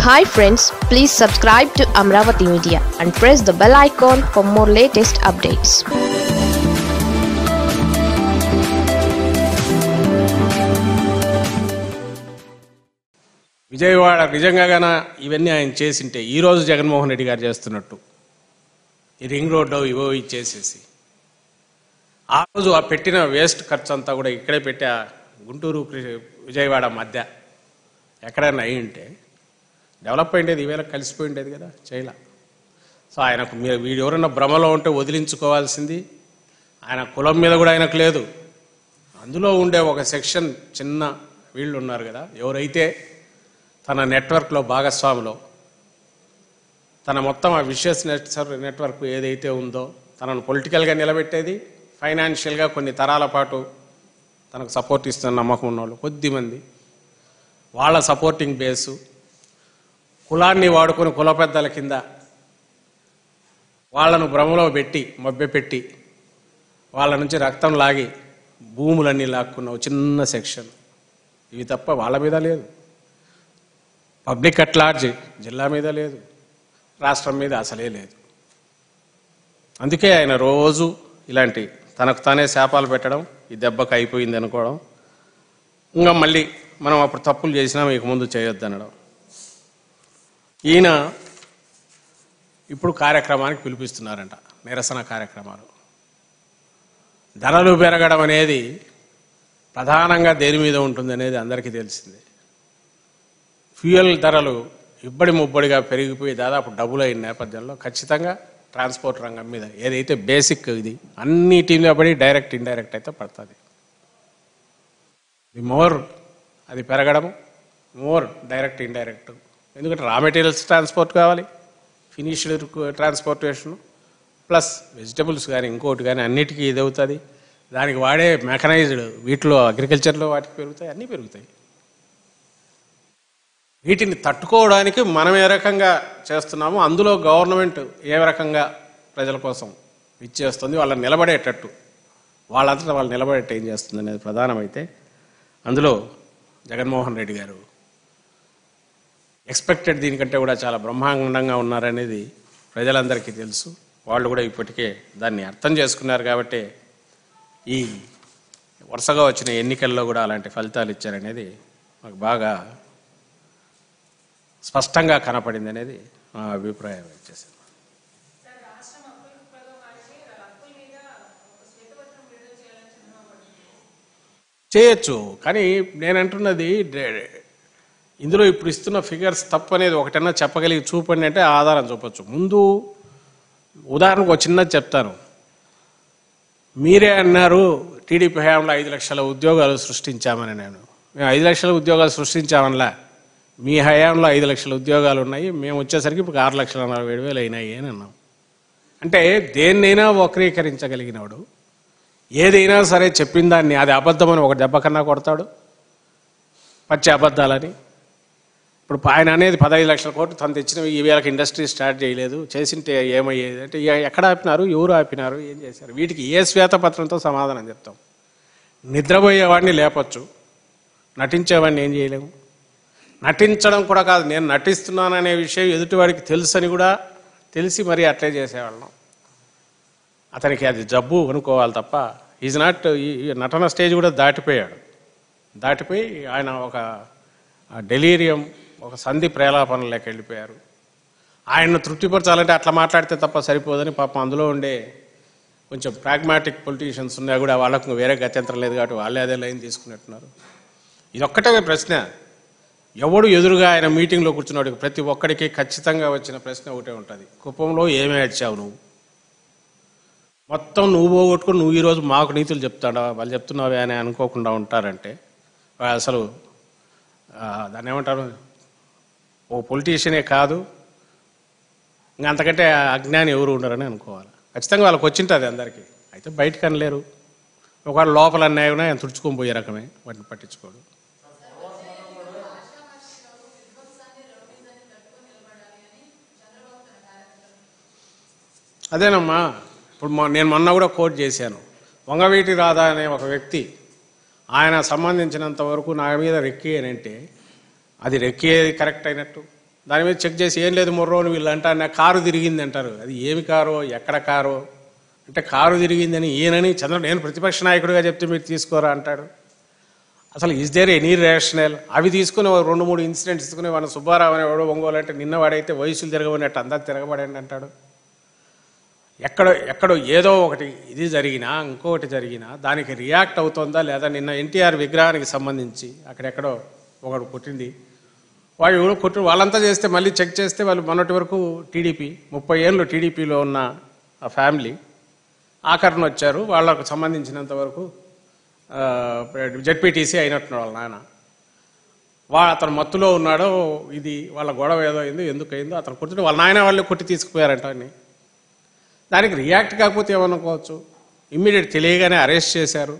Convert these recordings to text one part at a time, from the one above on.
Hi friends please subscribe to Amaravati media and press the bell icon for more latest updates Vijayawada నిజంగా గాన ఇవన్నీ ఆయన చేసింటే ఈరోజు జగన్మోహన్ రెడ్డి గారు చేస్తున్నట్టు ఈ రింగ్ రోడ్డు ఇవో ఇచ్చేసేసి ఆ రోజు ఆ పెట్టిన వేస్ట్ ఖర్చు అంతా కూడా ఇక్కడే పెట్టి ఆ గుంటూరు కృ- విజయవాడ మధ్య ఎక్కడైనా అయి ఉంటే డెవలప్ అయ్యేది ఈవేళ కలిసిపోయి ఉండేది కదా చేయలే సో ఆయనకు మీరు వీడు ఎవరైనా భ్రమలో ఉంటే వదిలించుకోవాల్సింది ఆయన కులం మీద కూడా ఆయనకు లేదు అందులో ఉండే ఒక సెక్షన్ చిన్న వీళ్ళు ఉన్నారు కదా ఎవరైతే తన నెట్వర్క్లో భాగస్వాములో తన మొత్తం ఆ విషయస్ నెట్వర్క్ ఏదైతే ఉందో తనను పొలిటికల్గా నిలబెట్టేది ఫైనాన్షియల్గా కొన్ని తరాల పాటు తనకు సపోర్ట్ ఇస్తున్న నమ్మకం ఉన్నవాళ్ళు కొద్దిమంది వాళ్ళ సపోర్టింగ్ బేసు కులాన్ని వాడుకొని కుల పెద్దల కింద వాళ్ళను భ్రమలో పెట్టి మభ్యపెట్టి వాళ్ళ నుంచి రక్తం లాగి భూములన్నీ లాక్కున్న ఒక చిన్న సెక్షన్ ఇవి తప్ప వాళ్ళ మీద లేదు పబ్లిక్ అట్ లార్జ్ జిల్లా మీద లేదు రాష్ట్రం మీద అసలే లేదు అందుకే ఆయన రోజు ఇలాంటి తనకు తానే శాపాలు పెట్టడం ఈ దెబ్బకు అయిపోయింది అనుకోవడం ఇంకా మళ్ళీ మనం అప్పుడు తప్పులు చేసినా మీకు ముందు చేయొద్దు అనడం ఈయన ఇప్పుడు కార్యక్రమానికి పిలిపిస్తున్నారంట నిరసన కార్యక్రమాలు ధరలు పెరగడం అనేది ప్రధానంగా దేని మీద ఉంటుంది అనేది అందరికీ తెలిసిందే ఫ్యూయల్ ధరలు ఇబ్బడి ముబ్బడిగా పెరిగిపోయి దాదాపు డబుల్ అయిన నేపథ్యంలో ఖచ్చితంగా ట్రాన్స్పోర్ట్ రంగం మీద ఏదైతే బేసిక్ ఇది అన్నిటి మీద పడి డైరెక్ట్ ఇండైరెక్ట్ అయితే పడుతుంది ది మోర్ అది పెరగడం మోర్ డైరెక్ట్ ఇండైరెక్ట్ ఎందుకంటే రా మెటీరియల్స్ ట్రాన్స్పోర్ట్ కావాలి ఫినిష్డ్ ట్రాన్స్పోర్టేషన్ ప్లస్ వెజిటబుల్స్ కానీ ఇంకోటి కానీ అన్నిటికీ ఇది అవుతుంది దానికి వాడే మెకనైజ్డ్ వీటిలో అగ్రికల్చర్లో వాటికి పెరుగుతాయి అన్నీ పెరుగుతాయి వీటిని తట్టుకోవడానికి మనం ఏ రకంగా చేస్తున్నామో అందులో గవర్నమెంట్ ఏ రకంగా ప్రజల కోసం ఇచ్చేస్తుంది వాళ్ళని నిలబడేటట్టు వాళ్ళంతటా వాళ్ళు నిలబడేట్టు ఏం చేస్తుంది అనేది ప్రధానమైతే అందులో జగన్మోహన్ రెడ్డి గారు ఎక్స్పెక్టెడ్ దీనికంటే కూడా చాలా బ్రహ్మాండంగా ఉన్నారనేది ప్రజలందరికీ తెలుసు వాళ్ళు కూడా ఇప్పటికే దాన్ని అర్థం చేసుకున్నారు కాబట్టి ఈ వరుసగా వచ్చిన ఎన్నికల్లో కూడా అలాంటి ఫలితాలు ఇచ్చారనేది మాకు బాగా స్పష్టంగా కనపడింది అనేది మా అభిప్రాయం వచ్చేసింది చేయొచ్చు కానీ నేను అంటున్నది డే- ఇందులో ఇప్పుడు ఇస్తున్న ఫిగర్స్ తప్పు అనేది ఒకటన్నా చెప్పగలిగి చూపండి అంటే ఆధారం చూపొచ్చు ముందు ఉదాహరణకు ఒక చిన్నది చెప్తాను మీరే అన్నారు టీడీపీ హయాంలో ఐదు లక్షల ఉద్యోగాలు సృష్టించామని నేను మేము ఐదు లక్షల ఉద్యోగాలు సృష్టించామనిలా మీ హయాంలో ఐదు లక్షల ఉద్యోగాలు ఉన్నాయి మేము వచ్చేసరికి ఇప్పుడు ఆరు లక్షల నలభై ఏడు వేలు అయినాయి అని అన్నాం అంటే దేన్నైనా వక్రీకరించగలిగినవాడు ఏదైనా సరే చెప్పిన దాన్ని అది అబద్ధమని ఒక దెబ్బ కన్నా కొడతాడు పచ్చి అబద్ధాలని ఇప్పుడు ఆయన అనేది పదహైదు లక్షల కోట్లు తను తెచ్చిన ఈ వేళకి ఇండస్ట్రీ స్టార్ట్ చేయలేదు చేసింటే ఏమయ్యేది అంటే ఎ- ఎక్కడ ఆపినారు ఎవరు ఆపినారు ఏం చేశారు వీటికి ఏ శ్వేతపత్రంతో సమాధానం చెప్తాం నిద్రపోయేవాడిని లేపొచ్చు నటించేవాడిని ఏం చేయలేము నటించడం కూడా కాదు నేను నటిస్తున్నాననే విషయం ఎదుటివాడికి తెలుసని కూడా తెలిసి మరీ అట్లే చేసేవాళ్ళం అతనికి అది జబ్బు అనుకోవాలి తప్ప ఈజ్ నాట్ ఈ ఈ నటన స్టేజ్ కూడా దాటిపోయాడు దాటిపోయి ఆయన ఒక డెలీరియం ఒక సంధి ప్రేలాపనలోకి వెళ్ళిపోయారు ఆయన్ను తృప్తిపరచాలంటే అట్లా మాట్లాడితే తప్ప సరిపోదని పాపం అందులో ఉండే కొంచెం ప్రాగ్మాటిక్ పొలిటీషియన్స్ ఉన్నా కూడా వాళ్ళకు వేరే గత్యంతరం లేదు కాబట్టి వాళ్ళే అదే లైన్ తీసుకున్నట్టున్నారు ఇదొక్కటే ప్రశ్న ఎవడు ఎదురుగా ఆయన మీటింగ్లో కూర్చున్నాడు ప్రతి ఒక్కడికి ఖచ్చితంగా వచ్చిన ప్రశ్న ఒకటే ఉంటుంది కుప్పంలో ఏమీ వచ్చావు నువ్వు మొత్తం నువ్వు పోగొట్టుకుని నువ్వు ఈరోజు మాకు నీతులు చెప్తాడా వాళ్ళు చెప్తున్నావే అని అనుకోకుండా ఉంటారంటే వా- అసలు ఆ, దాన్ని ఏమంటారు ఓ పొలిటీషియనే కాదు ఇంకా అంతకంటే అజ్ఞాని ఎవరు ఉండరని అనుకోవాలి ఖచ్చితంగా వాళ్ళకి వచ్చింటుంది అందరికీ అయితే బయటకు అనలేరు ఒకవేళ లోపల అన్నాయి ఆయన తుడుచుకొని పోయే రకమే వాటిని పట్టించుకోడు అదేనమ్మా ఇప్పుడు మొ- నేను మొన్న కూడా కోట్ చేశాను వంగవీటి రాధా అనే ఒక వ్యక్తి ఆయన సంబంధించినంత వరకు నా మీద రెక్కి అని అంటే అది రెక్కి కరెక్ట్ అయినట్టు దాని మీద చెక్ చేసి ఏం లేదు మొర్రో అని వీళ్ళు అంటారు నా కారు తిరిగింది అంటారు అది ఏమి కారో ఎక్కడ కారో అంటే కారు తిరిగిందని ఈయనని చంద్ర నేను ప్రతిపక్ష నాయకుడిగా చెప్తే మీరు తీసుకోరా అంటాడు అసలు ఇస్ దేర్ ఎనీ రేషనల్ అవి తీసుకుని ఓ రెండు మూడు ఇన్సిడెంట్స్ తీసుకుని మన సుబ్బారావు అనేవాడు ఒంగోలు అంటే నిన్న వాడైతే వయసులు తిరగబడినట్టు అంతా తిరగబడండి అంటాడు ఎక్కడ ఎక్కడో ఏదో ఒకటి ఇది జరిగినా ఇంకొకటి జరిగినా దానికి రియాక్ట్ అవుతుందా లేదా నిన్న ఎన్టీఆర్ విగ్రహానికి సంబంధించి అక్కడెక్కడో ఒకడు కొట్టింది వాళ్ళు ఎవరో కొట్టి వాళ్ళంతా చేస్తే మళ్ళీ చెక్ చేస్తే వాళ్ళు మొన్నటి వరకు టీడీపీ ముప్పై ఏళ్ళు టీడీపీలో ఉన్న ఆ ఫ్యామిలీ ఆఖరణ వచ్చారు వాళ్ళకు సంబంధించినంత వరకు జడ్పీటీసీ అయినట్టున్నాడు వాళ్ళ నాన్న వా అతను మత్తులో ఉన్నాడో ఇది వాళ్ళ గొడవ ఏదో అయిందో ఎందుకు అయిందో అతను కొట్టి వాళ్ళ నాయన వాళ్ళు కొట్టి తీసుకుపోయారంట అని దానికి రియాక్ట్ కాకపోతే ఏమనుకోవచ్చు ఇమ్మీడియట్ తెలియగానే అరెస్ట్ చేశారు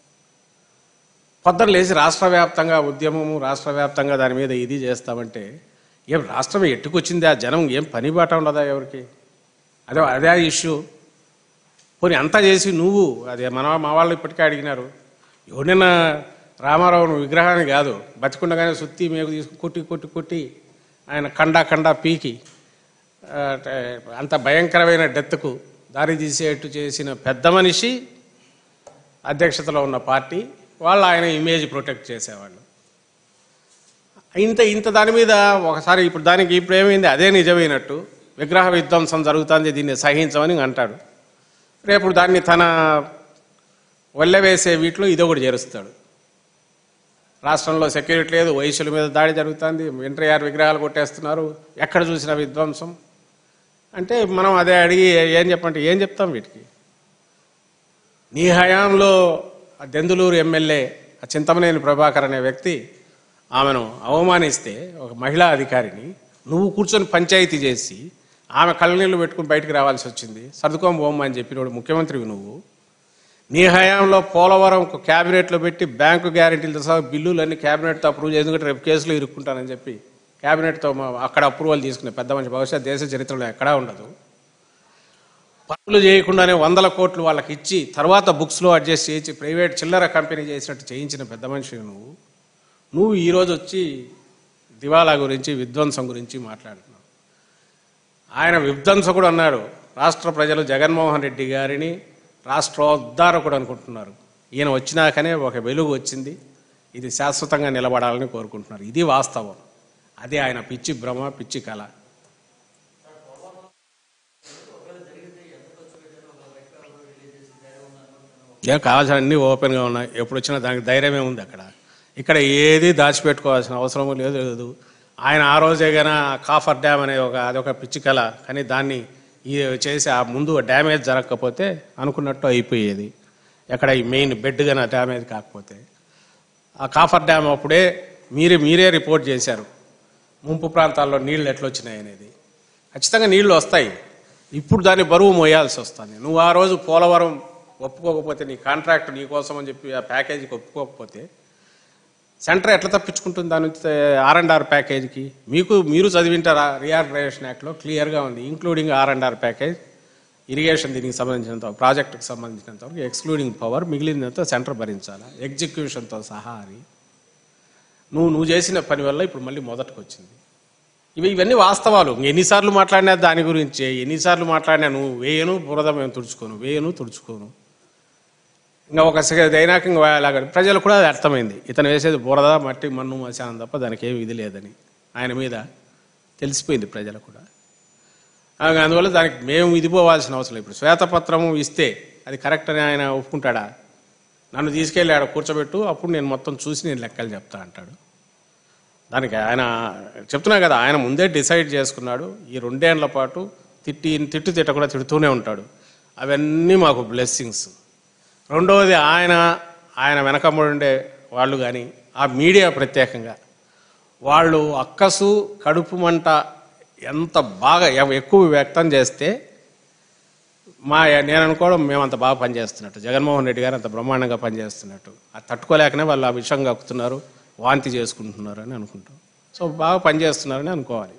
పొద్దున లేచి రాష్ట్ర వ్యాప్తంగా ఉద్యమము రాష్ట్ర వ్యాప్తంగా దాని మీద ఇది చేస్తామంటే ఏం రాష్ట్రం ఎట్టుకొచ్చింది ఆ జనం ఏం పని బాట ఉండదా ఎవరికి అదే అదే ఇష్యూ పోనీ అంతా చేసి నువ్వు అదే మన మా వాళ్ళు ఇప్పటికే అడిగినారు ఎవరినైనా రామారావు విగ్రహాన్ని కాదు బతికుండగానే సుత్తి మేకు తీసుకు కొట్టి కొట్టి కొట్టి ఆయన కండా కండా పీకి ఆ, అంటే అంత భయంకరమైన డెత్కు దారి తీసేట్టు చేసిన పెద్ద మనిషి అధ్యక్షతలో ఉన్న పార్టీ వాళ్ళు ఆయన ఇమేజ్ ప్రొటెక్ట్ చేసేవాళ్ళు ఇంత ఇంత దాని మీద ఒకసారి ఇప్పుడు దానికి ఇప్పుడు ఏమైంది అదే నిజమైనట్టు విగ్రహ విధ్వంసం జరుగుతుంది దీన్ని సహించమని అంటాడు రేపు దాన్ని తన వల్లెవేసే వీటిలో ఇది ఒకటి చేరుస్తాడు రాష్ట్రంలో సెక్యూరిటీ లేదు వయసుల మీద దాడి జరుగుతుంది ఎన్టీఆర్ విగ్రహాలు కొట్టేస్తున్నారు ఎక్కడ చూసిన విధ్వంసం అంటే మనం అదే అడిగి ఏం చెప్పంటే ఏం చెప్తాం వీటికి నీ హయాంలో ఆ దెందులూరు ఎమ్మెల్యే ఆ చింతమనేని ప్రభాకర్ అనే వ్యక్తి ఆమెను అవమానిస్తే ఒక మహిళా అధికారిని నువ్వు కూర్చొని పంచాయతీ చేసి ఆమె కళ్ళనీళ్ళు పెట్టుకుని బయటికి రావాల్సి వచ్చింది సర్దుకోం బొమ్మ అని చెప్పినోడు ముఖ్యమంత్రివి నువ్వు నీ హయాంలో పోలవరం క్యాబినెట్లో పెట్టి బ్యాంకు గ్యారెంటీలతో సహా బిల్లులన్నీ క్యాబినెట్తో అప్రూవ్ చేసి ఎందుకంటే రేపు కేసులో ఇరుక్కుంటానని చెప్పి క్యాబినెట్తో మా- అక్కడ అప్రూవల్ తీసుకునే పెద్ద మనిషి బహుశా దేశ చరిత్రలో ఎక్కడా ఉండదు పనులు చేయకుండానే వందల కోట్లు వాళ్ళకి ఇచ్చి తర్వాత బుక్స్లో అడ్జస్ట్ చేయించి ప్రైవేట్ చిల్లర కంపెనీ చేసినట్టు చేయించిన పెద్ద మనిషి నువ్వు నువ్వు ఈరోజు వచ్చి దివాలా గురించి విధ్వంసం గురించి మాట్లాడుతున్నావు ఆయన విధ్వంసకుడు అన్నాడు రాష్ట్ర ప్రజలు జగన్మోహన్ రెడ్డి గారిని రాష్ట్రోద్ధారకుడు అనుకుంటున్నారు ఈయన వచ్చినాకనే ఒక వెలుగు వచ్చింది ఇది శాశ్వతంగా నిలబడాలని కోరుకుంటున్నారు ఇది వాస్తవం అదే ఆయన పిచ్చి భ్రమ పిచ్చి కళ ఏం కావాల్సిన అన్నీ ఓపెన్గా ఉన్నాయి ఎప్పుడు వచ్చినా దానికి ధైర్యమే ఉంది అక్కడ ఇక్కడ ఏది దాచిపెట్టుకోవాల్సిన అవసరం లేదు లేదు ఆయన ఆ రోజే గన కాఫర్ డ్యామ్ అనే ఒక అదొక పిచ్చి కళ కానీ దాన్ని ఈ చేసి ఆ ముందు డ్యామేజ్ జరగకపోతే అనుకున్నట్టు అయిపోయేది ఎక్కడ ఈ మెయిన్ బెడ్ గన డ్యామేజ్ కాకపోతే ఆ కాఫర్ డ్యామ్ అప్పుడే మీరే మీరే రిపోర్ట్ చేశారు ముంపు ప్రాంతాల్లో నీళ్లు ఎట్లా వచ్చినాయి అనేది ఖచ్చితంగా నీళ్లు వస్తాయి ఇప్పుడు దాన్ని బరువు మోయాల్సి వస్తుంది నువ్వు ఆ రోజు పోలవరం ఒప్పుకోకపోతే నీ కాంట్రాక్ట్ నీ కోసం అని చెప్పి ఆ ప్యాకేజీకి ఒప్పుకోకపోతే సెంటర్ ఎట్లా తప్పించుకుంటుంది దాని నుంచి ఆర్ అండ్ ఆర్ ప్యాకేజీకి మీకు మీరు చదివింటారా రీఆర్గనైజేషన్ యాక్ట్లో క్లియర్గా ఉంది including R and R package irrigation దీనికి సంబంధించినంత ప్రాజెక్టుకి సంబంధించినంత వరకు ఎక్స్క్లూడింగ్ పవర్ మిగిలినంత సెంటర్ భరించాలా ఎగ్జిక్యూషన్తో సహా అని నువ్వు నువ్వు చేసిన పని వల్ల ఇప్పుడు మళ్ళీ మొదటికి వచ్చింది ఇవి ఇవన్నీ వాస్తవాలు ఇంక ఎన్నిసార్లు మాట్లాడినా దాని గురించే ఎన్నిసార్లు మాట్లాడినా నువ్వు వేయను బురద మేము తుడుచుకోను వేయను తుడుచుకోను ఇంకా ఒక సెకండ్ అయినాక ఇంకా అలాగ ప్రజలు కూడా అది అర్థమైంది ఇతను వేసేది బురద మట్టి మన్ను మశానం తప్ప దానికి ఏమి ఇది లేదని ఆయన మీద తెలిసిపోయింది ప్రజలకు కూడా ఆ, అందువల్ల దానికి మేము ఇది పోవాల్సిన అవసరం లేదు. ఇప్పుడు శ్వేతపత్రము ఇస్తే అది కరెక్ట్ అని ఆయన ఒప్పుకుంటాడా నన్ను తీసుకెళ్ళి ఆడ కూర్చోబెట్టు అప్పుడు నేను మొత్తం చూసి నేను లెక్కలు చెప్తా అంటాడు దానికి ఆయన చెప్తున్నా కదా ఆయన ముందే డిసైడ్ చేసుకున్నాడు ఈ రెండేళ్ల పాటు తిట్టి తిట్టు తిట్టకుండా తిడుతూనే ఉంటాడు అవన్నీ మాకు బ్లెస్సింగ్స్ రెండవది ఆయన ఆయన వెనకమ్ముండే వాళ్ళు కానీ ఆ మీడియా ప్రత్యేకంగా వాళ్ళు అక్కసు కడుపు మంట ఎంత బాగా ఎవ- ఎక్కువ వ్యక్తం చేస్తే మా నేను అనుకోవడం మేము అంత బాగా పనిచేస్తున్నట్టు జగన్మోహన్ రెడ్డి గారు అంత బ్రహ్మాండంగా పనిచేస్తున్నట్టు అది తట్టుకోలేకనే వాళ్ళు ఆ విషయం కక్కుతున్నారు వాంతి చేసుకుంటున్నారు అని అనుకుంటాం సో బాగా పనిచేస్తున్నారని అనుకోవాలి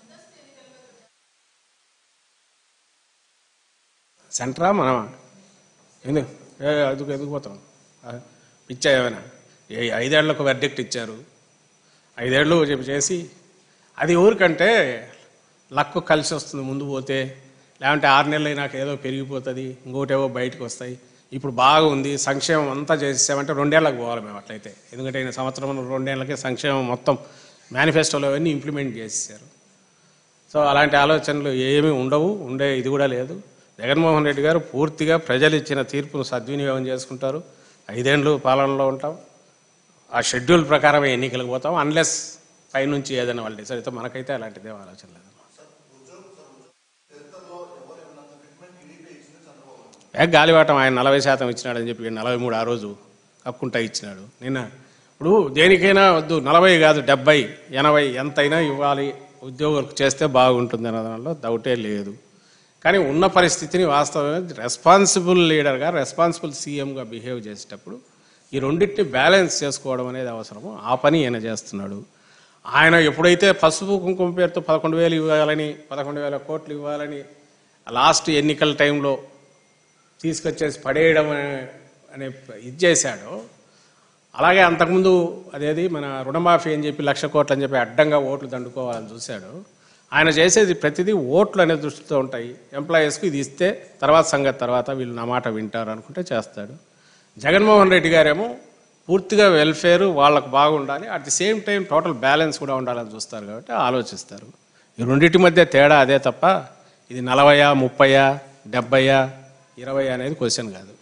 సెంటరా మనమా ఎందుకు ఏ, ఎందుకు ఎందుకు పోతాం ఆ, పిచ్చా ఏమైనా ఏ ఐదేళ్లకు వెర్డిక్ట్ ఇచ్చారు ఐదేళ్ళు చెప్పి చేసి అది ఎవరికంటే లక్కు కలిసి వస్తుంది ముందు పోతే లేదంటే ఆరు నెలలు నాకు ఏదో పెరిగిపోతుంది ఇంకోటేవో బయటకు వస్తాయి ఇప్పుడు బాగా ఉంది సంక్షేమం అంతా చేసామంటే రెండేళ్లకు పోవాలి మేము అట్లయితే ఎందుకంటే ఈయన సంవత్సరం రెండేళ్లకే సంక్షేమం మొత్తం మేనిఫెస్టోలో అవన్నీ ఇంప్లిమెంట్ చేసేసారు సో అలాంటి ఆలోచనలు ఏమీ ఉండవు ఉండే ఇది కూడా లేదు జగన్మోహన్ రెడ్డి గారు పూర్తిగా ప్రజలు ఇచ్చిన తీర్పును సద్వినియోగం చేసుకుంటారు ఐదేండ్లు పాలనలో ఉంటాం ఆ షెడ్యూల్ ప్రకారం ఎన్నికలకు పోతాం అన్లెస్ పైనుంచి ఏదైనా వాళ్ళు డిసైడ్ అయితే మనకైతే అలాంటిదే ఆలోచన లేదు ఏ గాలివాటం ఆయన నలభై శాతం ఇచ్చినాడని చెప్పి నలభై మూడు ఆ రోజు కక్కుంటా ఇచ్చినాడు నిన్న ఇప్పుడు దేనికైనా వద్దు నలభై కాదు డెబ్బై ఎనభై ఎంతైనా ఇవ్వాలి ఉద్యోగులకు చేస్తే బాగుంటుంది అన్న దానిలో డౌటే లేదు కానీ ఉన్న పరిస్థితిని వాస్తవమే రెస్పాన్సిబుల్ లీడర్గా రెస్పాన్సిబుల్ సీఎంగా బిహేవ్ చేసేటప్పుడు ఈ రెండింటిని బ్యాలెన్స్ చేసుకోవడం అనేది అవసరము ఆ పని ఈయన చేస్తున్నాడు ఆయన ఎప్పుడైతే పసుపు కుంకుమ పేరుతో పదకొండు వేలు ఇవ్వాలని పదకొండు వేల కోట్లు ఇవ్వాలని లాస్ట్ ఎన్నికల టైంలో తీసుకొచ్చేసి పడేయడం అనే- అనే ఇది చేశాడో అలాగే అంతకుముందు అదేది మన రుణమాఫీ అని చెప్పి లక్ష కోట్లు అని చెప్పి అడ్డంగా ఓట్లు దండుకోవాలని చూశాడు ఆయన చేసేది ప్రతిదీ ఓట్లు అనే దృష్టితో ఉంటాయి ఎంప్లాయీస్కి ఇది ఇస్తే తర్వాత సంగతి తర్వాత వీళ్ళు నా మాట వింటారు అనుకుంటే చేస్తాడు జగన్మోహన్ రెడ్డి గారేమో పూర్తిగా వెల్ఫేర్ వాళ్ళకు బాగుండాలి at the same time total balance కూడా ఉండాలని చూస్తారు కాబట్టి ఆలోచిస్తారు ఈ రెండింటి మధ్య తేడా అదే తప్ప ఇది నలభయా ముప్పయా డెబ్బయా ఇరవై అనేది క్వశ్చన్ కాదు